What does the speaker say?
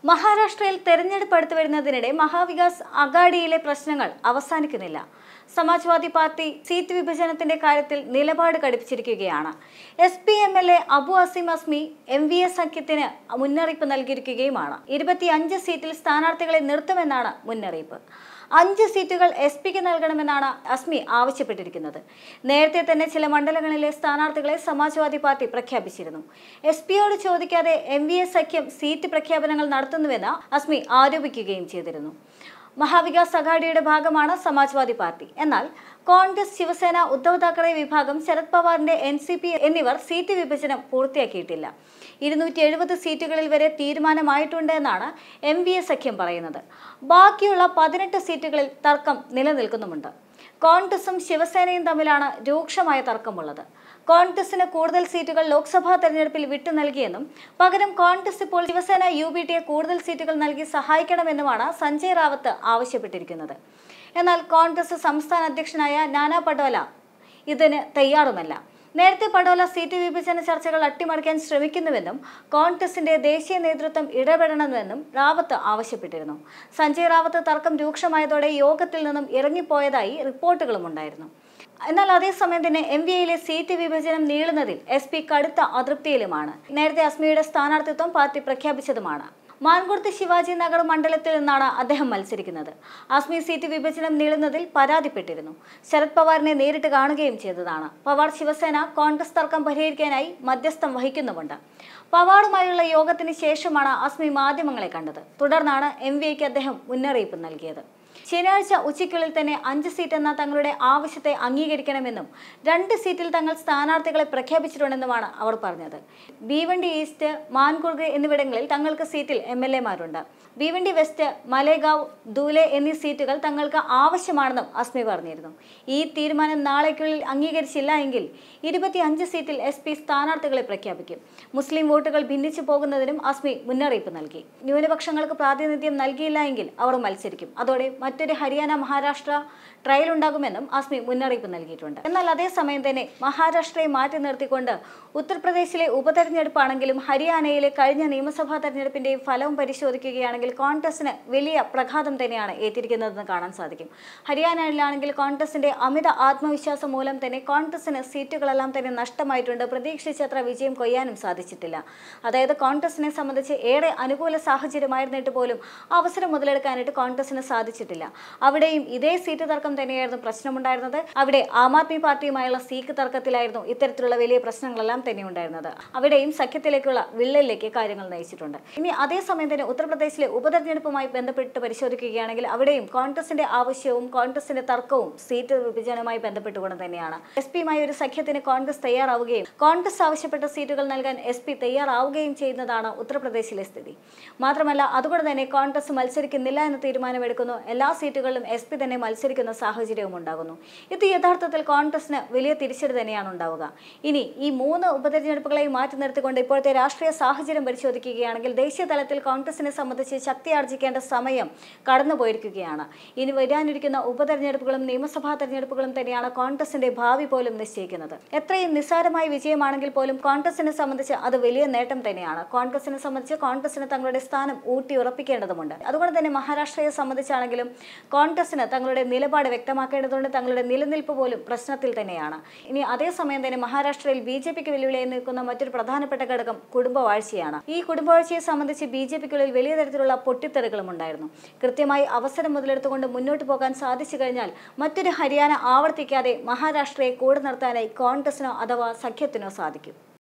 മഹാരാഷ്ട്രയിൽ തെരഞ്ഞെടുപ്പ് അടുത്തു വരുന്നതിനിടെ മഹാവികാസ് അഗാഡിയിലെ പ്രശ്നങ്ങൾ അവസാനിക്കുന്നില്ല സമാജ്വാദി പാർട്ടി സീറ്റ് വിഭജനത്തിന്റെ കാര്യത്തിൽ നിലപാട് കടുപ്പിച്ചിരിക്കുകയാണ് S P M L A Abu Asim Azmi M V S സഖ്യത്തിന് മുന്നറിയിപ്പ് നൽകിയിരിക്കുകയുമാണ് ഇരുപത്തിയഞ്ച് സീറ്റിൽ സ്ഥാനാർത്ഥികളെ നിർത്തുമെന്നാണ് മുന്നറിയിപ്പ് അഞ്ച് സീറ്റുകൾ എസ് പിക്ക് നൽകണമെന്നാണ് അസ്മി ആവശ്യപ്പെട്ടിരിക്കുന്നത് നേരത്തെ തന്നെ ചില മണ്ഡലങ്ങളിലെ സ്ഥാനാർത്ഥികളെ സമാജ്വാദി പാർട്ടി പ്രഖ്യാപിച്ചിരുന്നു എസ് പിയോട് ചോദിക്കാതെ എം വി എസ് സഖ്യം സീറ്റ് പ്രഖ്യാപനങ്ങൾ നടത്തുന്നുവെന്ന് അസ്മി ആരോപിക്കുകയും ചെയ്തിരുന്നു മഹാവികാസ് അഘാഡിയുടെ ഭാഗമാണ് സമാജ്വാദി പാർട്ടി എന്നാൽ കോൺഗ്രസ് ശിവസേന ഉദ്ധവ് താക്കറെ വിഭാഗം ശരത് പവാറിന്റെ എൻ സി പി എന്നിവർ സീറ്റ് വിഭജനം പൂർത്തിയാക്കിയിട്ടില്ല ഇരുന്നൂറ്റി എഴുപത് സീറ്റുകളിൽ വരെ തീരുമാനമായിട്ടുണ്ട് എന്നാണ് എം വി എ സഖ്യം പറയുന്നത് ബാക്കിയുള്ള പതിനെട്ട് സീറ്റുകളിൽ തർക്കം നിലനിൽക്കുന്നുമുണ്ട് കോൺഗ്രസും ശിവസേനയും തമ്മിലാണ് രൂക്ഷമായ തർക്കമുള്ളത് കോൺഗ്രസിന് കൂടുതൽ സീറ്റുകൾ ലോക്സഭാ തെരഞ്ഞെടുപ്പിൽ വിട്ടു നൽകിയെന്നും പകരം കോൺഗ്രസ് ഇപ്പോൾ ശിവസേന യു ബി ടിയെ കൂടുതൽ സീറ്റുകൾ നൽകി സഹായിക്കണമെന്നുമാണ് സഞ്ജയ് റാവത്ത് ആവശ്യപ്പെട്ടിരിക്കുന്നത് എന്നാൽ കോൺഗ്രസ് സംസ്ഥാന അധ്യക്ഷനായ നാനാ പട്ടോല ഇതിന് തയ്യാറുമല്ല നേരത്തെ പടോല സീറ്റ് വിഭജന ചർച്ചകൾ അട്ടിമറിക്കാൻ ശ്രമിക്കുന്നുവെന്നും കോൺഗ്രസിന്റെ ദേശീയ നേതൃത്വം ഇടപെടണമെന്നും റാവത്ത് ആവശ്യപ്പെട്ടിരുന്നു സഞ്ജയ് റാവത്ത് തർക്കം രൂക്ഷമായതോടെ യോഗത്തിൽ നിന്നും ഇറങ്ങിപ്പോയതായി റിപ്പോർട്ടുകളും ഉണ്ടായിരുന്നു എന്നാൽ അതേസമയം തന്നെ എം വി എയിലെ സീറ്റ് വിഭജനം നീളുന്നതിൽ എസ് പി കടുത്ത അതൃപ്തിയിലുമാണ് നേരത്തെ അസ്മിയുടെ സ്ഥാനാർത്ഥിത്വം പാർട്ടി പ്രഖ്യാപിച്ചതുമാണ് മാൻകുർത്തി ശിവാജി നഗർ മണ്ഡലത്തിൽ നിന്നാണ് അദ്ദേഹം മത്സരിക്കുന്നത് അസ്മി സീറ്റ് വിഭജനം നീളുന്നതിൽ പരാതിപ്പെട്ടിരുന്നു ശരത് പവാറിനെ നേരിട്ട് കാണുകയും ചെയ്തതാണ് പവാർ ശിവസേന കോൺഗ്രസ് തർക്കം പരിഹരിക്കാനായി മധ്യസ്ഥം വഹിക്കുന്നുമുണ്ട് പവാറുമായുള്ള യോഗത്തിന് ശേഷമാണ് അസ്മി മാധ്യമങ്ങളെ കണ്ടത് തുടർന്നാണ് എം വി എക്ക് അദ്ദേഹം മുന്നറിയിപ്പ് നൽകിയത് ശനിയാഴ്ച ഉച്ചയ്ക്കുള്ളിൽ തന്നെ അഞ്ച് സീറ്റ് എന്ന തങ്ങളുടെ ആവശ്യത്തെ അംഗീകരിക്കണമെന്നും രണ്ട് സീറ്റിൽ തങ്ങൾ സ്ഥാനാർത്ഥികളെ പ്രഖ്യാപിച്ചിട്ടുണ്ടെന്നുമാണ് അവർ പറഞ്ഞത് ഭീവണ്ടി ഈസ്റ്റ് മാൻകുർഗ് എന്നിവിടങ്ങളിൽ തങ്ങൾക്ക് സീറ്റിൽ എം എൽ എമാരുണ്ട് ഭീവണ്ടി വെസ്റ്റ് മലേഗാവ് ദൂലെ എന്നീ സീറ്റുകൾ തങ്ങൾക്ക് ആവശ്യമാണെന്നും അസ്മി പറഞ്ഞിരുന്നു ഈ തീരുമാനം നാളേക്കുള്ളിൽ അംഗീകരിച്ചില്ല എങ്കിൽ ഇരുപത്തി അഞ്ച് സീറ്റിൽ എസ് പി സ്ഥാനാർത്ഥികളെ പ്രഖ്യാപിക്കും മുസ്ലിം വോട്ടുകൾ ഭിന്നിച്ചു പോകുന്നതിനും അസ്മി മുന്നറിയിപ്പ് നൽകി ന്യൂനപക്ഷങ്ങൾക്ക് പ്രാതിനിധ്യം നൽകിയില്ല എങ്കിൽ അവർ മത്സരിക്കും അതോടെ മറ്റൊരു ഹരിയാന മഹാരാഷ്ട്ര ട്രയൽ ഉണ്ടാകുമെന്നും അസ്മി മുന്നറിയിപ്പ് നൽകിയിട്ടുണ്ട് എന്നാൽ അതേസമയം തന്നെ മഹാരാഷ്ട്രയെ മാറ്റി നിർത്തിക്കൊണ്ട് ഉത്തർപ്രദേശിലെ ഉപതെരഞ്ഞെടുപ്പാണെങ്കിലും ഹരിയാനയിലെ കഴിഞ്ഞ നിയമസഭാ തെരഞ്ഞെടുപ്പിന്റെയും ഫലവും പരിശോധിക്കുകയാണെങ്കിൽ കോൺഗ്രസിന് വലിയ പ്രഘാതം തന്നെയാണ് ഏറ്റിരിക്കുന്നതെന്ന് കാണാൻ സാധിക്കും ഹരിയാനയിലാണെങ്കിൽ കോൺഗ്രസിന്റെ അമിത ആത്മവിശ്വാസം മൂലം തന്നെ കോൺഗ്രസിന് സീറ്റുകളെല്ലാം തന്നെ നഷ്ടമായിട്ടുണ്ട് പ്രതീക്ഷിച്ചത്ര വിജയം കൊയ്യാനും സാധിച്ചിട്ടില്ല അതായത് കോൺഗ്രസിനെ സംബന്ധിച്ച് ഏറെ അനുകൂല സാഹചര്യമായിരുന്നിട്ട് പോലും അവസരം മുതലെടുക്കാനായിട്ട് കോൺഗ്രസിന് സാധിച്ചിട്ടില്ല അവിടെയും ഇതേ സീറ്റ് തർക്കം തന്നെയായിരുന്നു പ്രശ്നമുണ്ടായിരുന്നത് അവിടെ ആം ആദ്മി പാർട്ടിയുമായുള്ള സീറ്റ് തർക്കത്തിലായിരുന്നു ഇത്തരത്തിലുള്ള വലിയ പ്രശ്നങ്ങളെല്ലാം തന്നെ ഉണ്ടായിരുന്നത് അവിടെയും സഖ്യത്തിലേക്കുള്ള വിള്ളലിലേക്ക് കാര്യങ്ങൾ നയിച്ചിട്ടുണ്ട് ഇനി അതേസമയം തന്നെ ഉത്തർപ്രദേശിലെ ഉപതെരഞ്ഞെടുപ്പുമായി ബന്ധപ്പെട്ട് പരിശോധിക്കുകയാണെങ്കിൽ അവിടെയും കോൺഗ്രസിന്റെ ആവശ്യവും കോൺഗ്രസിന്റെ തർക്കവും സീറ്റ് വിഭജനവുമായി ബന്ധപ്പെട്ടുകൊണ്ട് തന്നെയാണ് എസ് പിയുമായി ഒരു സഖ്യത്തിന് കോൺഗ്രസ് തയ്യാറാവുകയും കോൺഗ്രസ് ആവശ്യപ്പെട്ട സീറ്റുകൾ നൽകാൻ എസ് പി തയ്യാറാവുകയും ചെയ്യുന്നതാണ് ഉത്തർപ്രദേശിലെ സ്ഥിതി മാത്രമല്ല അതുകൊണ്ട് തന്നെ കോൺഗ്രസ് മത്സരിക്കുന്നില്ല എന്ന തീരുമാനമെടുക്കുന്നു എല്ലാ സീറ്റുകളിലും എസ് പി തന്നെ മത്സരിക്കുന്ന സാഹചര്യവും ഉണ്ടാകുന്നു ഇത് യഥാർത്ഥത്തിൽ കോൺഗ്രസിന് വലിയ തിരിച്ചടി തന്നെയാണ് ഉണ്ടാവുക ഇനി ഈ മൂന്ന് ഉപതെരഞ്ഞെടുപ്പുകളെയും മാറ്റി നിർത്തിക്കൊണ്ട് ഇപ്പോഴത്തെ രാഷ്ട്രീയ സാഹചര്യം പരിശോധിക്കുകയാണെങ്കിൽ ദേശീയ തലത്തിൽ കോൺഗ്രസിനെ സംബന്ധിച്ച് ശക്തി ആർജിക്കേണ്ട സമയം കടന്നുപോയിരിക്കുകയാണ് ഇനി വരാനിരിക്കുന്ന ഉപതെരഞ്ഞെടുപ്പുകളും നിയമസഭാ തെരഞ്ഞെടുപ്പുകളും തന്നെയാണ് കോൺഗ്രസിന്റെ ഭാവി പോലും നിശ്ചയിക്കുന്നത് എത്രയും നിസ്സാരമായ വിജയമാണെങ്കിൽ പോലും കോൺഗ്രസിനെ സംബന്ധിച്ച് അത് വലിയ നേട്ടം തന്നെയാണ് കോൺഗ്രസിനെ സംബന്ധിച്ച് കോൺഗ്രസിന് തങ്ങളുടെ സ്ഥാനം ഊട്ടി ഉറപ്പിക്കേണ്ടതുണ്ട് അതുകൊണ്ട് തന്നെ മഹാരാഷ്ട്രയെ സംബന്ധിച്ചാണെങ്കിലും കോൺഗ്രസിന് തങ്ങളുടെ നിലപാട് വ്യക്തമാക്കേണ്ടതുണ്ട് തങ്ങളുടെ നിലനിൽപ്പ് പോലും പ്രശ്നത്തിൽ തന്നെയാണ് ഇനി അതേസമയം തന്നെ മഹാരാഷ്ട്രയിൽ ബി ജെ പിക്ക് വെല്ലുവിളിയായി നിൽക്കുന്ന മറ്റൊരു പ്രധാനപ്പെട്ട ഘടകം കുടുംബവാഴ്ചയാണ് ഈ കുടുംബവാഴ്ചയെ സംബന്ധിച്ച് ബി ജെ പിക്കുള്ളിൽ വലിയ തരത്തിലുള്ള പൊട്ടിത്തെറികളും ഉണ്ടായിരുന്നു കൃത്യമായി അവസരം മുതലെടുത്തുകൊണ്ട് മുന്നോട്ട് പോകാൻ സാധിച്ചു കഴിഞ്ഞാൽ മറ്റൊരു ഹരിയാന ആവർത്തിക്കാതെ മഹാരാഷ്ട്രയെ കൂടെ നിർത്താനായി കോൺഗ്രസിനോ അഥവാ സഖ്യത്തിനോ സാധിക്കും